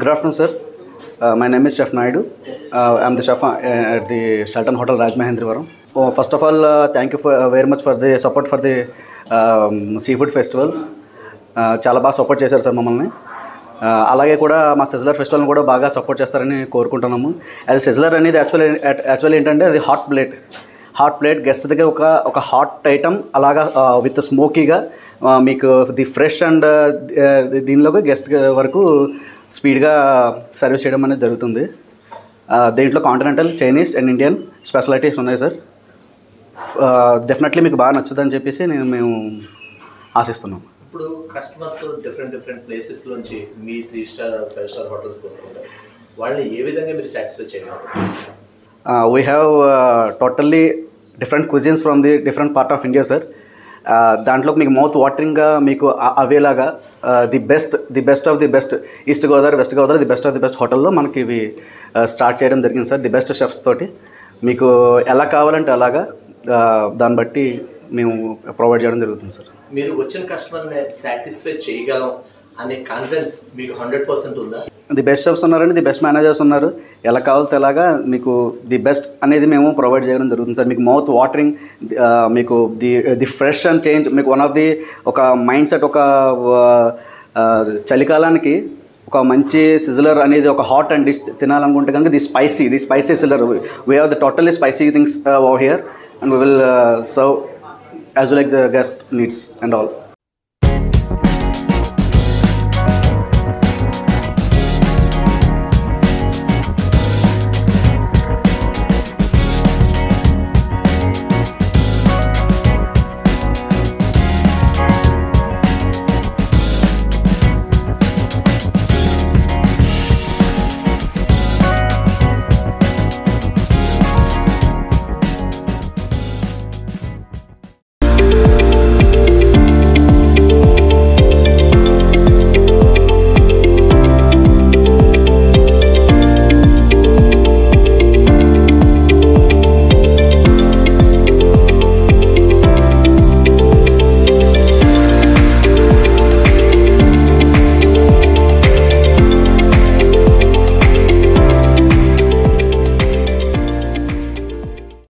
Good afternoon, sir. Uh, my name is Chef Naidu. Uh, I'm the chef uh, at the Shelton Hotel Rajmahendrivaram. Oh, first of all, uh, thank you for, uh, very much for the support for the um, seafood festival. Uh, చాలా బాగా support చేశారు sir మమ్మల్ని Uh, అలాగే కూడా మా సెజిలర్ ఫెస్టివల్ని కూడా బాగా support చేస్తారని కోరుకుంటున్నాము అది సెజిలర్ అనేది యాక్చువల్లీ యాక్చువల్లీ ఏంటంటే అది hot plate hot plate guest దగ్గర ఒక ఒక హాట్ ఐటమ్ అలాగా విత్ స్మోకీగా మీకు ది ఫ్రెష్ అండ్ దీనిలోకి గెస్ట్ వరకు స్పీడ్గా సర్వీస్ చేయడం అనేది జరుగుతుంది ఆ, దీంట్లో continental Chinese and Indian specialities ఉన్నాయి సార్ డెఫినెట్లీ మీకు బాగా నచ్చుదని చెప్పేసి నేను మేము ఆశిస్తున్నాం ఇప్పుడు కస్టమర్స్ డిఫరెంట్ డిఫరెంట్ ప్లేసెస్ నుంచి మీ త్రీ స్టార్ ఫైవ్ స్టార్ హోటల్స్కి వస్తుంటారు వాళ్ళని ఏ విధంగా మీరు సాటిస్ఫై చేయగలరు we have totally different cuisines from the different part of India sir దాంట్లో మీకు మౌత్ వాటరింగ్గా మీకు అ- అవేలాగా the best the best of the best East Godavari West Godavari the best of the best హోటల్లో మనకి ఇవి స్టార్ట్ చేయడం జరిగింది సార్ ది బెస్ట్ షెఫ్స్ తోటి మీకు ఎలా కావాలంటే అలాగా uh, దాన్ని బట్టి మేము ప్రొవైడ్ చేయడం జరుగుతుంది సార్ మీరు వచ్చిన కస్టమర్ని సాటిస్ఫై చేయగలం అనే కాన్ఫిడెన్స్ మీకు హండ్రెడ్ పర్సెంట్ ఉందా ది బెస్ట్ షెఫ్స్ ఉన్నారండి ది బెస్ట్ మేనేజర్స్ ఉన్నారు ఎలా కావాలో అలాగా మీకు ది బెస్ట్ అనేది మేము ప్రొవైడ్ చేయడం జరుగుతుంది సార్ మీకు మౌత్ వాటరింగ్ మీకు the the fresh and change మీకు వన్ ఆఫ్ ది ఒక మైండ్ సెట్ ఒక ఆ, చలికాలానికి ఒక మంచి సిజిలర్ అనేది ఒక హాట్ అండ్ డిష్ తినాలనుకుంటే కనుక the spicy the spicy sizzler we have the totally spicy things over here and we will serve as like the guest needs and all